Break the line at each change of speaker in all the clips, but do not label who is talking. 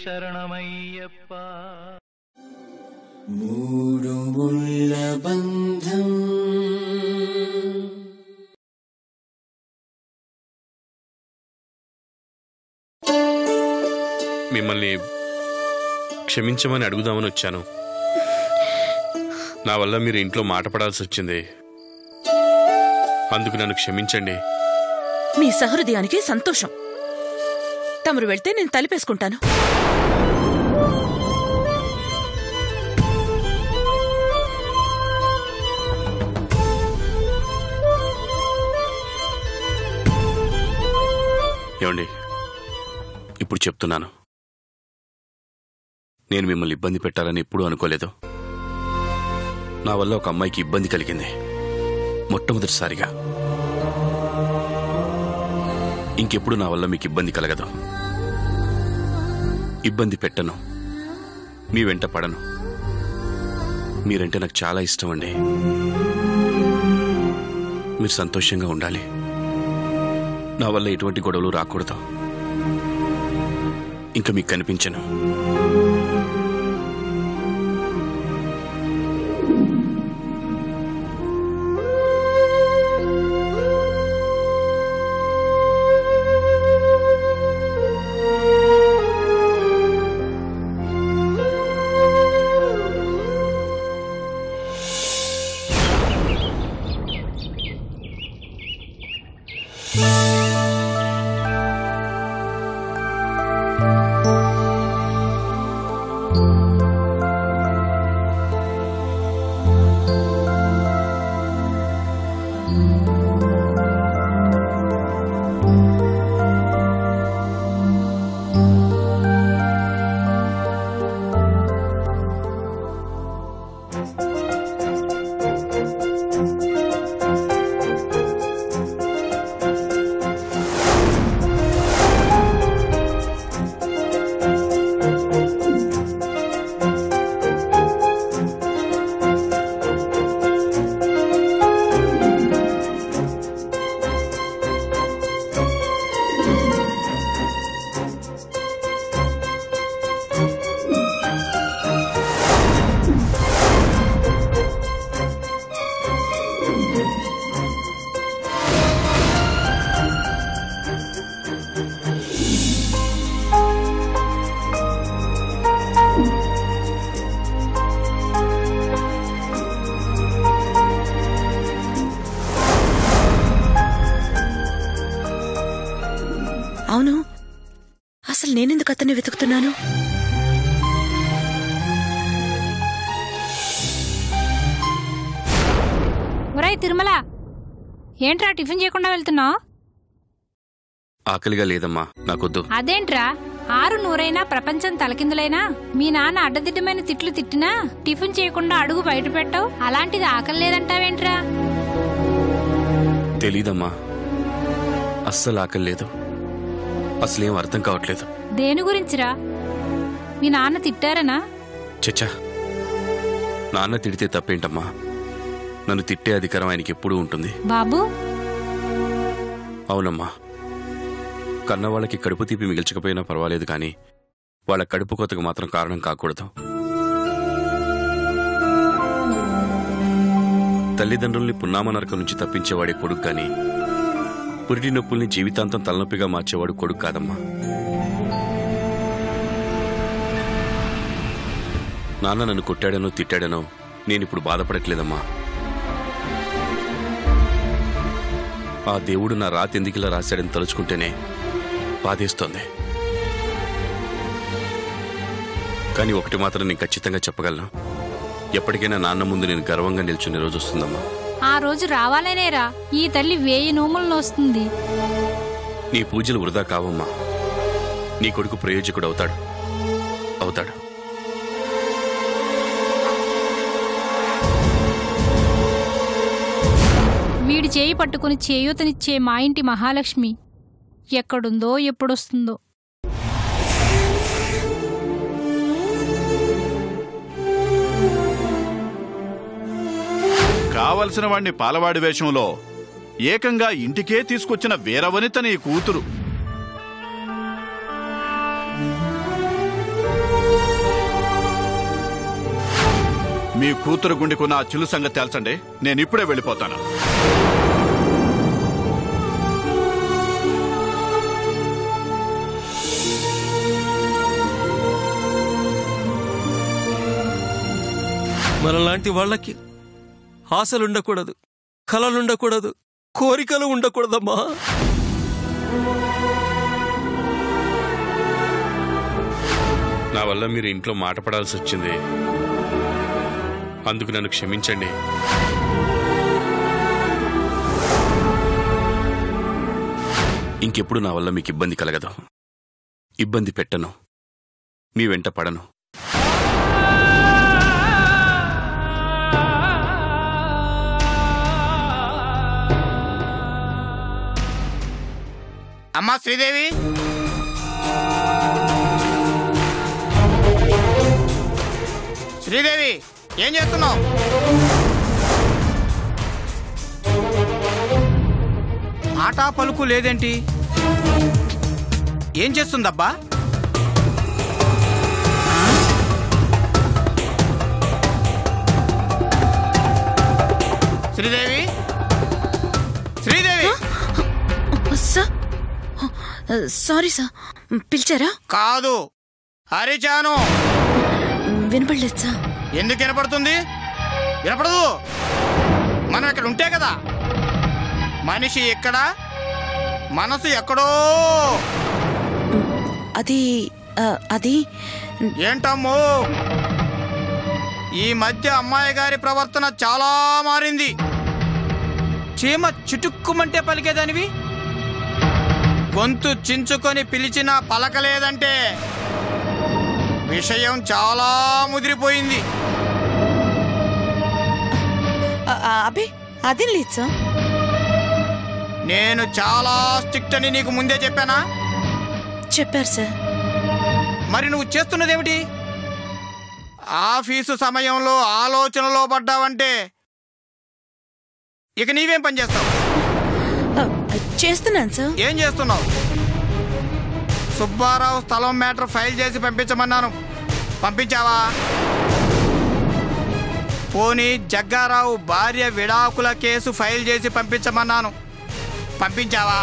శరణమయ్యప్ప
మూడు ముళ్ళ బంధం
మిమ్మల్ని క్షమించమని అడుగుదామని వచ్చాను నా వల్ల మీరు ఇంట్లో మాట పడాల్సి వచ్చింది అందుకు నన్ను క్షమించండి
మీ సహృదయానికి సంతోషం తమరు వెళ్తే నేను తలిపేసుకుంటాను
ఏమండి ఇప్పుడు చెప్తున్నాను నేను మిమ్మల్ని ఇబ్బంది పెట్టాలని ఎప్పుడూ అనుకోలేదు నా వల్ల ఒక అమ్మాయికి ఇబ్బంది కలిగింది మొట్టమొదటిసారిగా ఇంకెప్పుడు నా వల్ల మీకు ఇబ్బంది కలగదు ఇబ్బంది పెట్టను మీ వెంట పడను మీరంటే నాకు చాలా ఇష్టం అండి మీరు సంతోషంగా ఉండాలి నా వల్ల ఎటువంటి గొడవలు రాకూడదు ఇంకా మీకు కనిపించను
అవును అసలు నేనెందుకు అతన్ని వెతుకుతున్నాను
ఒరేయ్ తిరుమల ఏంట్రా టిఫిన్ చేయకుండా వెళ్తున్నావు
ఆకలిగా లేదమ్మా నాకొద్దు
అదేంట్రా ఆరు నూరైనా ప్రపంచం తలకిందులైనా మీ నాన్న అడ్డదిడ్డమైన తిట్లు తిట్టినా టిఫిన్ చేయకుండా అడుగు బయట పెట్టావు అలాంటిది ఆకలి లేదంటావేంట్రా
తెలీదమ్మా అస్సలు ఆకలి లేదు అసలేం అర్థం కావట్లేదు
దేని గురించిరా మీ నాన్న తిట్టారనా
చచ్చా నాన్న తిడితే తప్పేంటమ్మా నన్ను తిట్టే అధికారం ఆయనకి ఎప్పుడూ ఉంటుంది
బాబు
అవునమ్మా కన్న వాళ్ళకి కడుపు తీపి మిగిల్చకపోయినా పర్వాలేదు కానీ వాళ్ళ కడుపు కోతకు మాత్రం కారణం కాకూడదు తల్లిదండ్రుల్ని పున్నామ నరకం నుంచి తప్పించేవాడే కొడుకు కానీ పురిటి నొప్పుల్ని జీవితాంతం తలనొప్పిగా మార్చేవాడు కొడుకు కాదమ్మా నాన్న నన్ను కొట్టాడనో తిట్టాడనో నేనిప్పుడు బాధపడట్లేదమ్మా ఆ దేవుడు నా రాతి ఎందుకిలా రాశాడని తలుచుకుంటేనే బాధేస్తోంది కానీ ఒకటి మాత్రం నేను ఖచ్చితంగా చెప్పగలను ఎప్పటికైనా నాన్న ముందు నేను గర్వంగా నిల్చునే రోజు వస్తుందమ్మా
ఆ రోజు రావాలనేరా ఈ తల్లి వేయి నోములు నోస్తుంది
నీ పూజలు వృధా కావమ్మా నీ కొడుకు ప్రయోజకుడు అవుతాడు అవుతాడు
వీడి చేయి పట్టుకుని చేయూతనిచ్చే మా ఇంటి మహాలక్ష్మి ఎక్కడుందో ఎప్పుడొస్తుందో
కావలసిన వాణ్ణి పాలవాడి వేషంలో ఏకంగా ఇంటికే తీసుకొచ్చిన వీరవనిత నీ కూతురు మీ కూతురు గుండెకున్న ఆ చిలు సంగతి తేల్చండి నేను ఇప్పుడే వెళ్ళిపోతాను
మనలాంటి వాళ్ళకి ఆశలుండకూడదు కలలుండకూడదు కోరికలు ఉండకూడదమ్మా
నా వల్ల మీరు ఇంట్లో మాట పడాల్సి వచ్చింది అందుకు నన్ను క్షమించండి ఇంకెప్పుడు నా వల్ల మీకు ఇబ్బంది కలగదు ఇబ్బంది పెట్టను మీ వెంట పడను
అమ్మా శ్రీదేవి శ్రీదేవి ఏం చేస్తున్నావు మాట పలుకు లేదేంటి ఏం చేస్తుందబ్బా Sridevi Sridevi
sir sorry sir పిలిచారా
కాదు హరిచాను
వినపడలేదు సార్
ఎందుకు వినపడుతుంది వినపడదు మనం ఇక్కడ ఉంటే కదా మనిషి ఎక్కడ మనసు ఎక్కడో
అది ఆ, అది
ఏంటమ్మో ఈ మధ్య అమ్మాయి గారి ప్రవర్తన చాలా మారింది చీమ చిటుక్కుమంటే పలికేదానివి గొంతు చించుకొని పిలిచినా పలకలేదంటే విషయం చాలా ముదిరిపోయింది
ఆ, ఆ, అబే అదేం లేదు సార్
నేను చాలా స్ట్రిక్ట్ అని నీకు ముందే చెప్పానా
చెప్పారు సార్
మరి నువ్వు చేస్తున్నదేమిటి ఆఫీసు సమయంలో ఆలోచనలో పడ్డావంటే ఇక నీవేం పని చేస్తావు
ఆ, చేస్తున్నాను సార్
ఏం చేస్తున్నావు సుబ్బారావు స్థలం మ్యాటర్ ఫైల్ చేసి పంపించమన్నాను పంపించావా పోనీ జగ్గారావు భార్య విడాకుల కేసు ఫైల్ చేసి పంపించమన్నాను పంపించావా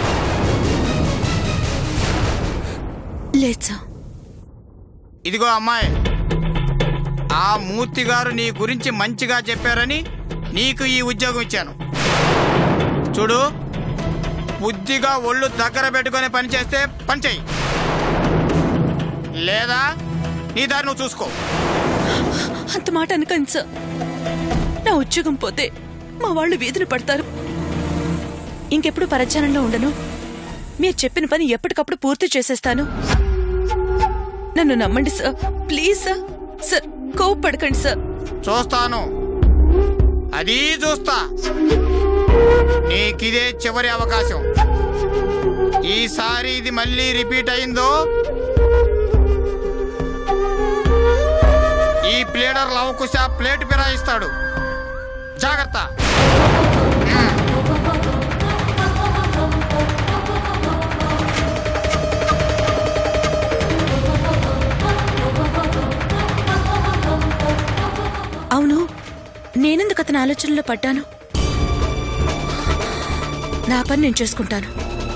లేదు సార్
ఇదిగో అమ్మాయి ఆ మూర్తి గారు నీ గురించి మంచిగా చెప్పారని నీకు ఈ ఉద్యోగం ఇచ్చాను చూడు బుద్ధిగా ఒళ్ళు దగ్గర పెట్టుకొని పని చేస్తే పని చెయ్యి లేదా నీ దారి నువ్వు చూసుకో
అంత మాట అనకండి సార్ నా ఉద్యోగం పోతే మా వాళ్ళు వీధిని పడతారు ఇంకెప్పుడు పరధ్యానంలో ఉండను మీరు చెప్పిన పని ఎప్పటికప్పుడు పూర్తి చేసేస్తాను నన్ను నమ్మండి సార్ ప్లీజ్ సార్ సార్ కోప్పడకండి సార్
చూస్తాను అది చూస్తా నీకిదే చివరి అవకాశం ఈసారి ఇది మళ్ళీ రిపీట్ అయిందో ఈ ప్లేడర్ లవకుశ ప్లేట్ ఫిరాయిస్తాడు జాగ్రత్త
అవును నేనెందుకు అతని ఆలోచనలో పడ్డాను నా పని నేను చేసుకుంటాను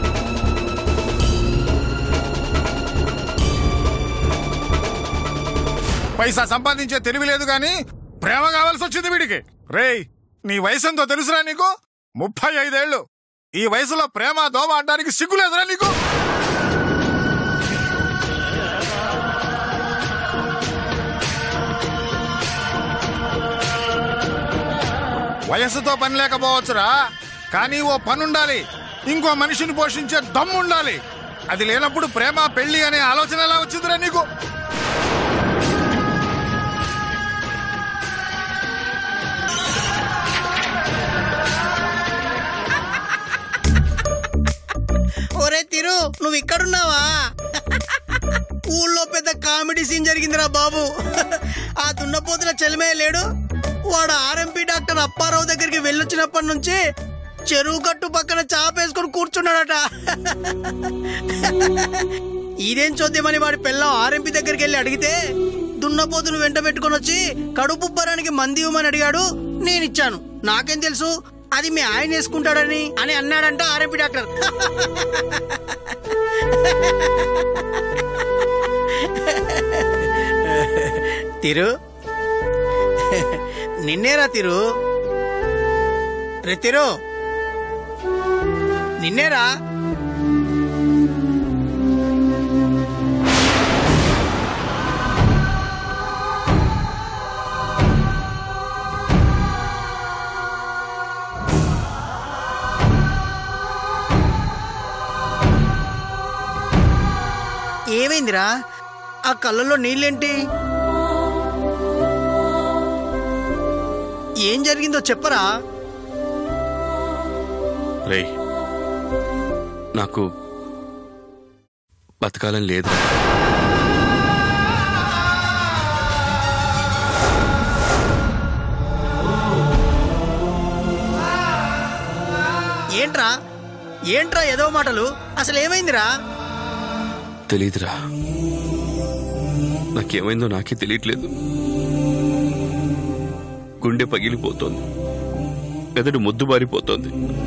పైసా సంపాదించే తెలివి లేదు గాని ప్రేమ కావాల్సి వచ్చింది వీడికి రేయ్ నీ వయసు ఎంతో తెలుసురా నీకు ముప్పై ఐదేళ్లు ఈ వయసులో ప్రేమ దోమ ఆడడానికి సిగ్గు లేదురా నీకు వయసుతో పని లేకపోవచ్చురా కానీ ఓ పనుండాలి ఇంకో మనిషిని పోషించే దమ్ము ఉండాలి అది లేనప్పుడు ప్రేమ పెళ్లి అనే ఆలోచన ఎలా వచ్చిందిరా నీకు
ఒరే తిరు నువ్వు ఇక్కడున్నావా ఊళ్ళో పెద్ద కామెడీ సీన్ జరిగిందిరా బాబు ఆ దున్నపోతుల చెలిమే లేడు వాడు ఆర్ఎంపీ డాక్టర్ అప్పారావు దగ్గరికి వెళ్ళొచ్చినప్పటి నుంచి చెరువు గట్టు పక్కన చాపేసుకొని కూర్చున్నాడట ఇదేం చూద్దామని వాడి పిల్లం ఆర్ఎంపీ దగ్గరికి వెళ్ళి అడిగితే దున్నపోతును వెంట పెట్టుకొని వచ్చి కడుపుబ్బరానికి మంది ఇవ్వమని అడిగాడు నేను ఇచ్చాను నాకేం తెలుసు అది మీ ఆయన వేసుకుంటాడని అని అన్నాడంట ఆర్ఎంపీ డాక్టర్ తిరు నిన్నేరా తిరు రే తిరు నిన్నేరా ఏమైందిరా ఆ కళ్ళల్లో నీళ్ళేంటి ఏం జరిగిందో చెప్పరా
రేయ్ నాకు బతకాలని లేదు
ఏంట్రా ఏంట్రా ఏదో మాటలు అసలు ఏమైందిరా
తెలీదురా నాకేమైందో నాకే తెలియట్లేదు గుండె పగిలిపోతోంది మెదడు మొద్దుబారిపోతోంది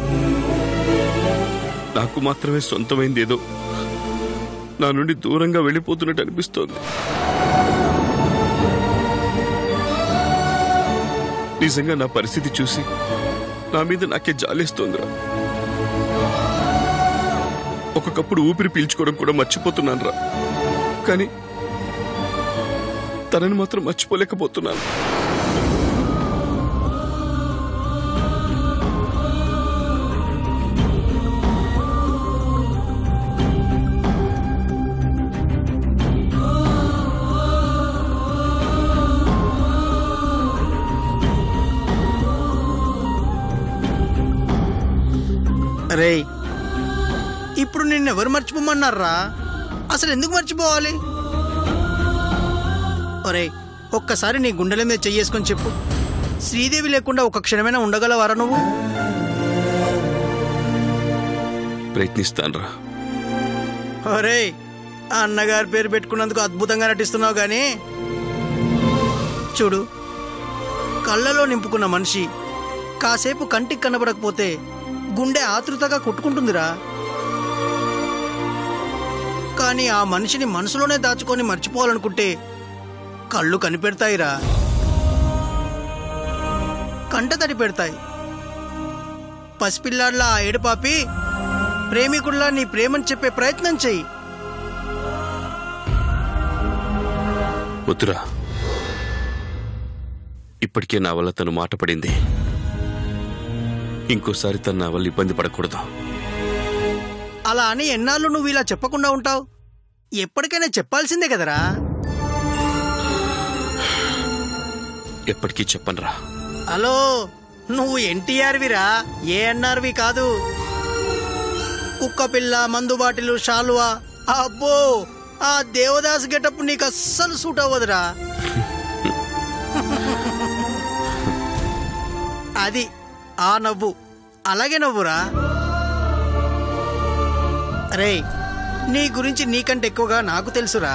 నాకు మాత్రమే సొంతమైంది ఏదో నా నుండి దూరంగా వెళ్ళిపోతున్నట్టు అనిపిస్తోంది నిజంగా నా పరిస్థితి చూసి నా మీద నాకే జాలేస్తోందిరా ఒక్కొక్కప్పుడు ఊపిరి పీల్చుకోవడం కూడా మర్చిపోతున్నాను రా కానీ తనని మాత్రం మర్చిపోలేకపోతున్నాను
రేయ్ ఇప్పుడు నిన్నెవరు మర్చిపోమన్నారా అసలు ఎందుకు మర్చిపోవాలి ఒరేయ్ ఒక్కసారి నీ గుండెల మీద చెయ్యేసుకొని చెప్పు శ్రీదేవి లేకుండా ఒక క్షణమైనా ఉండగలవారా నువ్వు
ప్రయత్నిస్తానురా
ఒరేయ్ ఆ అన్నగారి పేరు పెట్టుకున్నందుకు అద్భుతంగా నటిస్తున్నావు గానీ చూడు కళ్ళలో నింపుకున్న మనిషి కాసేపు కంటికి కనబడకపోతే గుండె ఆతృతగా కొట్టుకుంటుందిరా కానీ ఆ మనిషిని మనసులోనే దాచుకొని మర్చిపోవాలనుకుంటే కళ్ళు కనిపెడతాయిరా కంట తడి పెడతాయి పసిపిల్లాడ్లా ఆ ఏడుపాపి ప్రేమికుడిలా నీ ప్రేమని చెప్పే ప్రయత్నం చెయ్యి
వద్దురా ఇప్పటికే నా వల్ల తను మాట పడింది ఇంకోసారి తను నా వల్ల ఇబ్బంది పడకూడదు
అలా అని ఎన్నాళ్ళు నువ్వు ఇలా చెప్పకుండా ఉంటావు ఎప్పటికైనా చెప్పాల్సిందే కదరా
ఎప్పటికీ చెప్పనురా
హలో నువ్వు ఎన్టీఆర్విరా ఏ ఎన్ఆర్వి కాదు కుక్క పిల్ల మందు బాటిలు షాలువా అబ్బో ఆ దేవదాస్ గెటప్ నీకు అస్సలు సూట్ అవ్వదురా అది ఆ నవ్వు అలాగే నవ్వురా రే నీ గురించి నీకంటే ఎక్కువగా నాకు తెలుసురా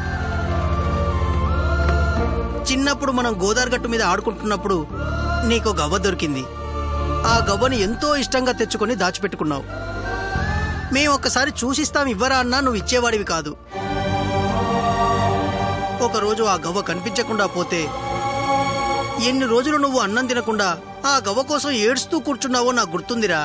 చిన్నప్పుడు మనం గోదావరి గట్టు మీద ఆడుకుంటున్నప్పుడు నీకు గవ్వ దొరికింది ఆ గవ్వని ఎంతో ఇష్టంగా తెచ్చుకొని దాచిపెట్టుకున్నావు మేము ఒక్కసారి చూసిస్తాం ఇవ్వరా అన్నా నువ్వు ఇచ్చేవాడివి కాదు ఒకరోజు ఆ గవ్వ కనిపించకుండా పోతే ఎన్ని రోజులు నువ్వు అన్నం తినకుండా ఆ గవ్వ కోసం ఏడుస్తూ కూర్చున్నావో నాకు గుర్తుందిరా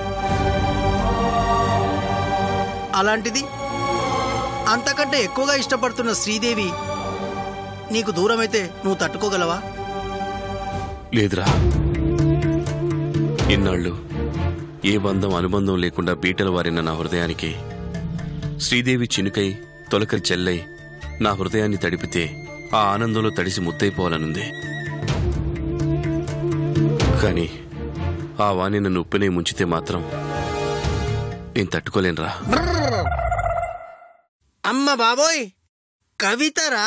అలాంటిది అంతకంటే ఎక్కువగా ఇష్టపడుతున్న శ్రీదేవి నీకు దూరమైతే నువ్వు తట్టుకోగలవా
లేదురా ఇన్నాళ్ళు ఏ బంధం అనుబంధం లేకుండా బీటలు వారిన నా హృదయానికి శ్రీదేవి చినుకై తొలకరి చెల్లై నా హృదయాన్ని తడిపితే ఆ ఆనందంలో తడిసి ముద్దైపోవాలనుంది కానీ ఆ వాణి నన్ను ఉప్పినే ముంచితే మాత్రం నేను తట్టుకోలేనురా
అమ్మ బాబోయ్ కవితరా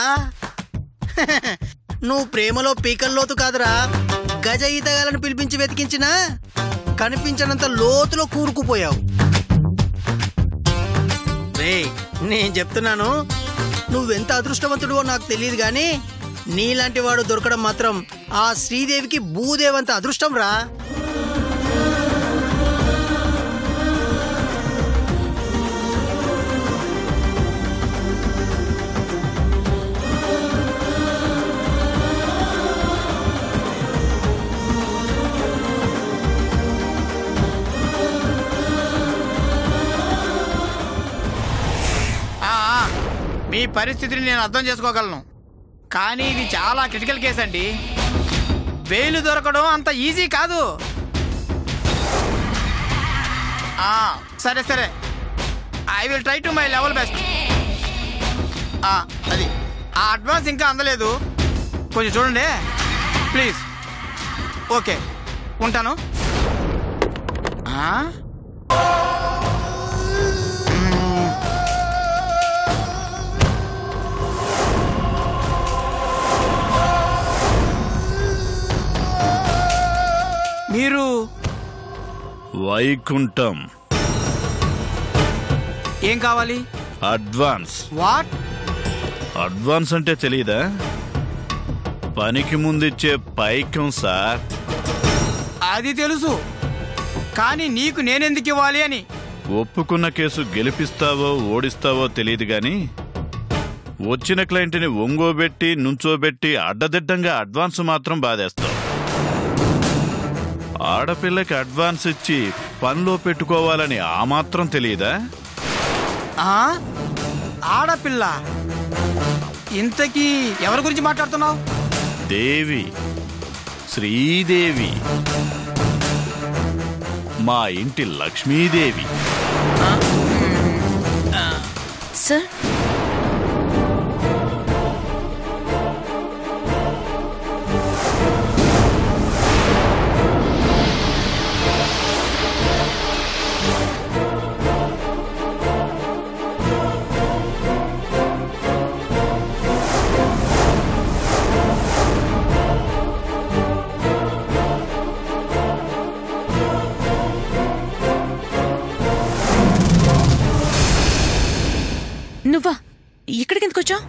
నువ్వు ప్రేమలో పీకల్లోతు కాదురా గజ ఈతగాలను పిలిపించి వెతికించినా కనిపించనంత లోతులో కూరుకుపోయావు రే నేను చెప్తున్నాను నువ్వెంత అదృష్టవంతుడువో నాకు తెలియదు కానీ నీలాంటి వాడు దొరకడం మాత్రం ఆ శ్రీదేవికి భూదేవంత అదృష్టం రా
ఆ, ఆ, మీ పరిస్థితిని నేను అర్థం చేసుకోగలను కానీ ఇది చాలా క్రిటికల్ కేసు అండి బెయిల్ దొరకడం అంత ఈజీ కాదు ఆ, సరే సరే I will try to my level best అది ఆ అడ్వాన్స్ ఇంకా అందలేదు కొంచెం చూడండి ప్లీజ్ ఓకే ఉంటాను ఆ? మీరు
వైకుంఠం
ఏం కావాలి
అడ్వాన్స్
వాట్
అడ్వాన్స్ అంటే తెలియదా పనికి ముందిచ్చే పైకం సార్
అది తెలుసు కానీ నీకు నేనెందుకు ఇవ్వాలి అని
ఒప్పుకున్న కేసు గెలిపిస్తావో ఓడిస్తావో తెలియదు గాని వచ్చిన క్లయింట్ని ఒంగోబెట్టి నుంచోబెట్టి అడ్డదిడ్డంగా అడ్వాన్స్ మాత్రం బాధేస్తావు ఆడపిల్లకి అడ్వాన్స్ ఇచ్చి పనిలో పెట్టుకోవాలని ఆ మాత్రం తెలియదా
ఆ? ఆడపిల్ల ఇంతకీ ఎవరి గురించి మాట్లాడుతున్నావు
దేవి శ్రీదేవి మా ఇంటి లక్ష్మీదేవి
సార్ నువ్వా ఇక్కడికి ఎందుకు వచ్చావు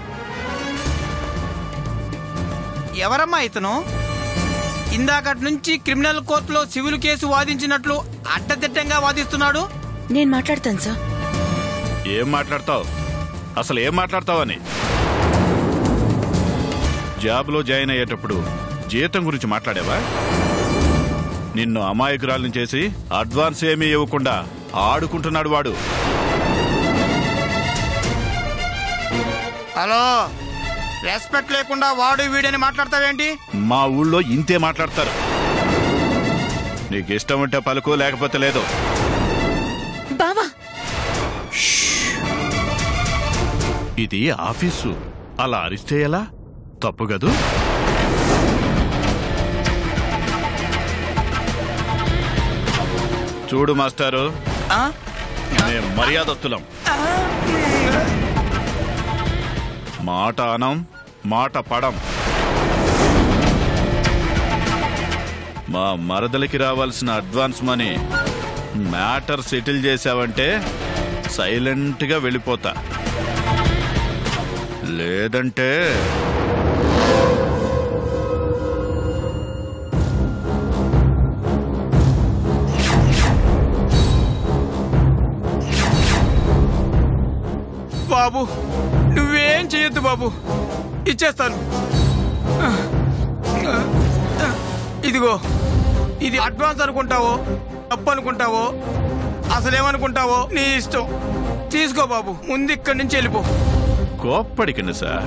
ఎవరమ్మా ఇతను ఇందాకటి నుంచి క్రిమినల్ కోర్టులో సివిల్ కేసు వాదించినట్లు అడ్డదిడ్డంగా వాదిస్తున్నాడు
నేను మాట్లాడతాను సార్
ఏం మాట్లాడతావు అసలు ఏం మాట్లాడతావని జాబ్లో జాయిన్ అయ్యేటప్పుడు జీతం గురించి మాట్లాడావా నిన్ను అమాయకురాలను చేసి అడ్వాన్స్ ఏమీ ఇవ్వకుండా ఆడుకుంటున్నాడు వాడు
హలో రెస్పెక్ట్ లేకుండా వాడు వీడని మాట్లాడతావేంటి
మా ఊళ్ళో ఇంతే మాట్లాడతారు నీకు ఇష్టం ఉంటే పలుకు లేకపోతే లేదు
బావా
ఇది ఆఫీసు అలా అరిస్తే ఎలా తప్పు కదూ చూడు మాస్టారు
ఆ?
మేం మర్యాదస్తులం మాట అనం మాట పడం మా మరదలికి రావాల్సిన అడ్వాన్స్ మనీ మ్యాటర్ సెటిల్ చేశావంటే సైలెంట్గా వెళ్ళిపోతా లేదంటే
బాబు నువ్వేం చేయొద్దు బాబు ఇచ్చేస్తాను ఇదిగో ఇది అడ్వాన్స్ అనుకుంటావో తప్పు అనుకుంటావో అసలేమనుకుంటావో నీ ఇష్టం తీసుకో బాబు ముందు ఇక్కడి నుంచి వెళ్ళిపో
కోప్పడికండి సార్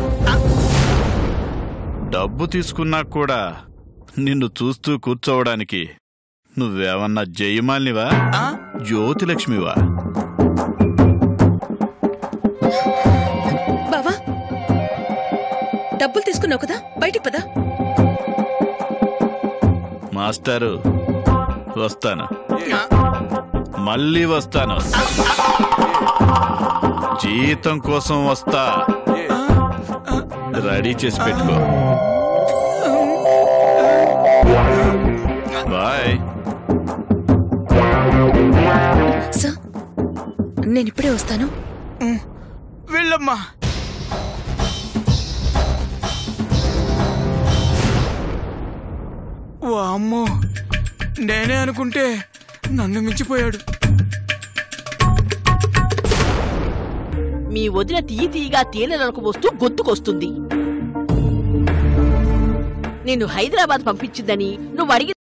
డబ్బు తీసుకున్నా కూడా నిన్ను చూస్తూ కూర్చోవడానికి నువ్వేమన్నా జయమాలినివా
ఆ?
జ్యోతిలక్ష్మివా
బావా డబ్బులు తీసుకున్నావు కదా బయటికి పదా
మాస్టారు వస్తాను
ఆ,
మళ్ళీ వస్తాను జీతం కోసం వస్తా రెడీ చేసి పెట్టుకో బాయ్
సార్ నేను ఇప్పుడే వస్తాను
వెళ్ళమ్మా అమ్మో నేనే అనుకుంటే నన్ను మించిపోయాడు
మీ వదిన తీయి తీయగా తేనెలకు వస్తూ గొంతుకొస్తుంది నిన్ను హైదరాబాద్ పంపించిందని నువ్వు అడిగి